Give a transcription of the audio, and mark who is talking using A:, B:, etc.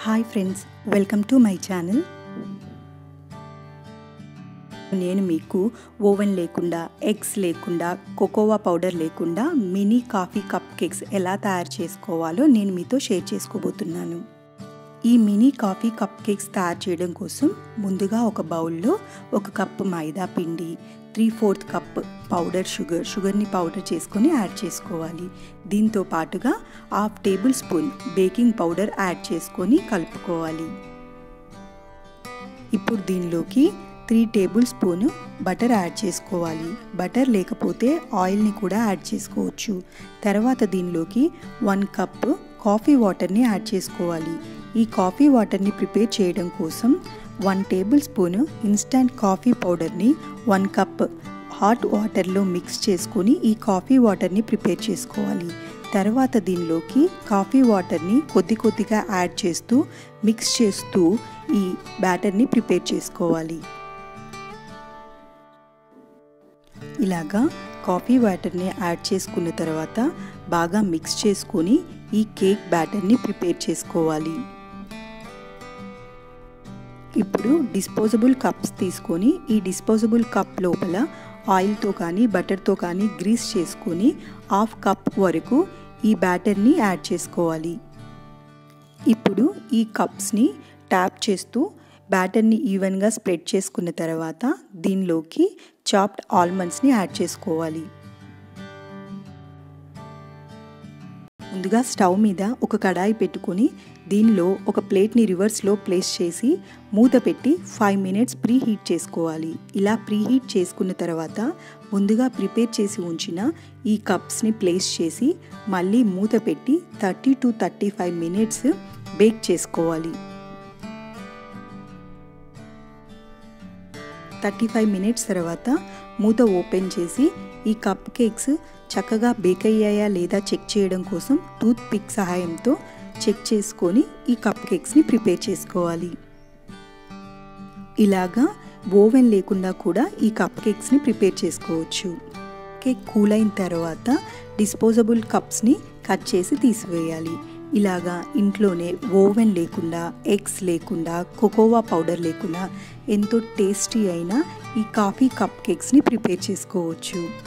A: hi friends welcome to my channel నేను మీకు oven లేకుండా ఎగ్స్ లేకుండా కోకోవా పౌడర్ లేకుండా మినీ కాఫీ కప్ కేక్స్ ఎలా తయారు చేసుకోవాలో నేను మీతో షేర్ చేసుకోబోతున్నాను ఈ మినీ కాఫీ కప్ కేక్స్ తయారు చేయడం కోసం ముందుగా ఒక బౌల్లో ఒక కప్పు మైదా పిండి three fourth cup powder sugar షుగర్ని పౌడర్ చేసుకొని యాడ్ చేసుకోవాలి దీంతో పాటుగా half tablespoon baking powder add చేసుకొని కలుపుకోవాలి ఇప్పుడు దీనిలోకి three tablespoon butter add చేసుకోవాలి బటర్ లేకపోతే ఆయిల్ని కూడా యాడ్ చేసుకోవచ్చు తర్వాత దీనిలోకి వన్ కప్ కాఫీ వాటర్ని యాడ్ చేసుకోవాలి ఈ కాఫీ వాటర్ని ప్రిపేర్ చేయడం కోసం one tablespoon instant coffee పౌడర్ని వన్ కప్ హాట్ వాటర్లో మిక్స్ చేసుకొని ఈ కాఫీ వాటర్ని ప్రిపేర్ చేసుకోవాలి తర్వాత దీనిలోకి కాఫీ వాటర్ని కొద్ది కొద్దిగా యాడ్ చేస్తూ మిక్స్ చేస్తూ ఈ బ్యాటర్ని ప్రిపేర్ చేసుకోవాలి ఇలాగా కాఫీ వాటర్ని యాడ్ చేసుకున్న తర్వాత బాగా మిక్స్ చేసుకొని ఈ కేక్ బ్యాటర్ని ప్రిపేర్ చేసుకోవాలి ఇప్పుడు డిస్పోజబుల్ కప్స్ తీసుకొని ఈ డిస్పోజబుల్ కప్ లోపల ఆయిల్తో కానీ బటర్తో కానీ గ్రీస్ చేసుకొని హాఫ్ కప్ వరకు ఈ బ్యాటర్ని యాడ్ చేసుకోవాలి ఇప్పుడు ఈ కప్స్ని ట్యాప్ చేస్తూ బ్యాటర్ని ఈవెన్గా స్ప్రెడ్ చేసుకున్న తర్వాత దీనిలోకి చాప్డ్ ఆల్మండ్స్ని యాడ్ చేసుకోవాలి ముందుగా స్టవ్ మీద ఒక కడాయి పెట్టుకొని దీనిలో ఒక ప్లేట్ని రివర్స్లో ప్లేస్ చేసి మూత పెట్టి ఫైవ్ మినిట్స్ ప్రీ హీట్ చేసుకోవాలి ఇలా ప్రీ హీట్ చేసుకున్న తర్వాత ముందుగా ప్రిపేర్ చేసి ఉంచిన ఈ కప్స్ని ప్లేస్ చేసి మళ్ళీ మూత పెట్టి thirty to thirty five minutes bake చేసుకోవాలి థర్టీ ఫైవ్ మినిట్స్ తర్వాత మూత ఓపెన్ చేసి ఈ కప్ కేక్స్ చక్కగా బేక్ అయ్యాయా లేదా చెక్ చేయడం కోసం టూత్ పిక్ సహాయంతో చెక్ చేసుకొని ఈ కప్ కేక్స్ని ప్రిపేర్ చేసుకోవాలి ఇలాగా ఓవెన్ లేకుండా కూడా ఈ కప్ కేక్స్ని ప్రిపేర్ చేసుకోవచ్చు కేక్ కూల్ అయిన తర్వాత డిస్పోజబుల్ కప్స్ని కట్ చేసి తీసివేయాలి ఇలాగా ఇంట్లోనే ఓవెన్ లేకుండా ఎగ్స్ లేకుండా కోకోవా పౌడర్ లేకుండా ఎంతో టేస్టీ అయిన ఈ కాఫీ కప్ కేక్స్ని ప్రిపేర్ చేసుకోవచ్చు